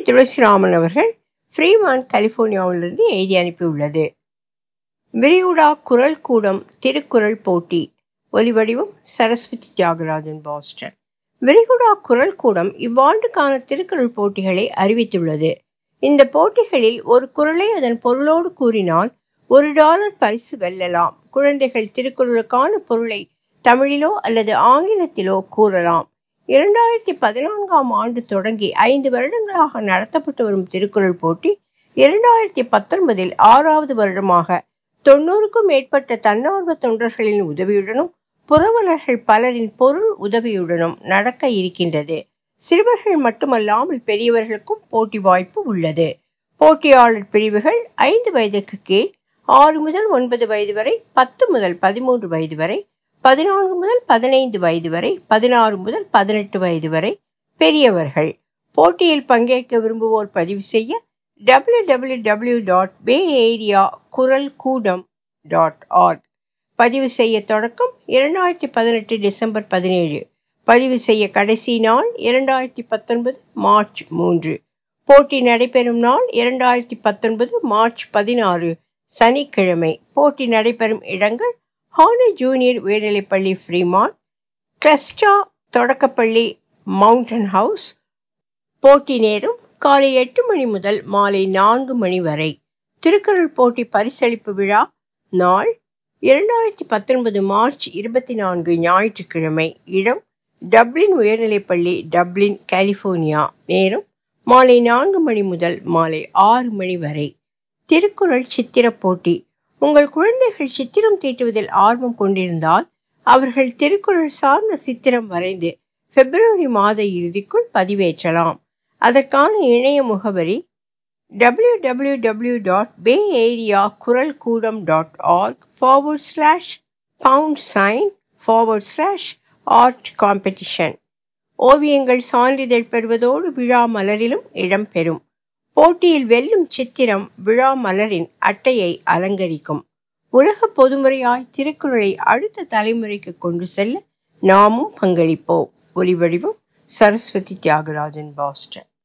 துளசிராமன் அவர்கள் ஃப்ரீமான் கலிபோர்னியாவிலிருந்து எழுதி அனுப்பியுள்ளது விரிகுடா குரல் கூடம் திருக்குறள் போட்டி ஒலிவடிவம் சரஸ்வதி தியாகராஜன் பாஸ்டன் விரிகுடா குரல் கூடம் இவ்வாண்டுக்கான திருக்குறள் போட்டிகளை அறிவித்துள்ளது இந்த போட்டிகளில் ஒரு குரலை அதன் பொருளோடு கூறினால் ஒரு டாலர் பரிசு வெல்லலாம் குழந்தைகள் திருக்குறளுக்கான பொருளை தமிழிலோ அல்லது ஆங்கிலத்திலோ கூறலாம் இரண்டாயிரத்தி பதினான்காம் ஆண்டு தொடங்கி ஐந்து வருடங்களாக நடத்தப்பட்டு வரும் திருக்குறள் போட்டி இரண்டாயிரத்தி பத்தொன்பதில் ஆறாவது வருடமாக தொண்ணூறுக்கும் மேற்பட்ட தன்னார்வ தொண்டர்களின் உதவியுடனும் புரவலர்கள் பலரின் பொருள் உதவியுடனும் நடக்க இருக்கின்றது சிறுவர்கள் மட்டுமல்லாமல் பெரியவர்களுக்கும் போட்டி வாய்ப்பு உள்ளது போட்டியாளர் பிரிவுகள் ஐந்து வயதுக்கு கீழ் ஆறு முதல் ஒன்பது வயது வரை பத்து முதல் பதிமூன்று வயது வரை பதினான்கு முதல் பதினைந்து வயது வரை பதினாறு முதல் பதினெட்டு வயது வரை பெரியவர்கள் போட்டியில் பங்கேற்க விரும்புவோர் பதிவு செய்ய W W W dot bay area Kural Koodam dot arc பதிவு செய்ய தொடக்கம் இரண்டாயிரத்தி பதினெட்டு டிசம்பர் பதினேழு பதிவு செய்ய கடைசி நாள் இரண்டாயிரத்தி பத்தொன்பது மார்ச் மூன்று போட்டி நடைபெறும் நாள் இரண்டாயிரத்தி பத்தொன்பது மார்ச் பதினாறு சனிக்கிழமை போட்டி நடைபெறும் இடங்கள் ஹானர் ஜூனியர் உயர்நிலைப்பள்ளி ஃப்ரீமான் கிளஸ்டா தொடக்கப்பள்ளி மவுண்டன் ஹவுஸ் போட்டி நேரம் காலை எட்டு மணி முதல் மாலை நான்கு மணி வரை திருக்குறள் போட்டி பரிசளிப்பு விழா நாள் இரண்டாயிரத்தி பத்தொன்பது மார்ச் இருபத்தி நான்கு ஞாயிற்றுக்கிழமை இடம் டப்ளின் உயர்நிலைப்பள்ளி டப்ளின் கலிபோர்னியா நேரம் மாலை நான்கு மணி முதல் மாலை ஆறு மணி வரை திருக்குறள் சித்திர போட்டி உங்கள் குழந்தைகள் சித்திரம் தீட்டுவதில் ஆர்வம் கொண்டிருந்தால் அவர்கள் திருக்குறள் சார்ந்த சித்திரம் வரைந்து பிப்ரவரி மாத இறுதிக்குள் பதிவேற்றலாம் அதற்கான இணைய முகவரி W W W dot bay area Kural Koodam dot org forward slash pound sign forward slash art competition ஓவியங்கள் சான்றிதழ் பெறுவதோடு விழா மலரிலும் இடம்பெறும் போட்டியில் வெல்லும் சித்திரம் விழா மலரின் அட்டையை அலங்கரிக்கும் உலக பொதுமுறையாய் திருக்குறளை அடுத்த தலைமுறைக்கு கொண்டு செல்ல நாமும் பங்களிப்போம் ஒலிவடிவம் சரஸ்வதி தியாகராஜன் பாஸ்டன்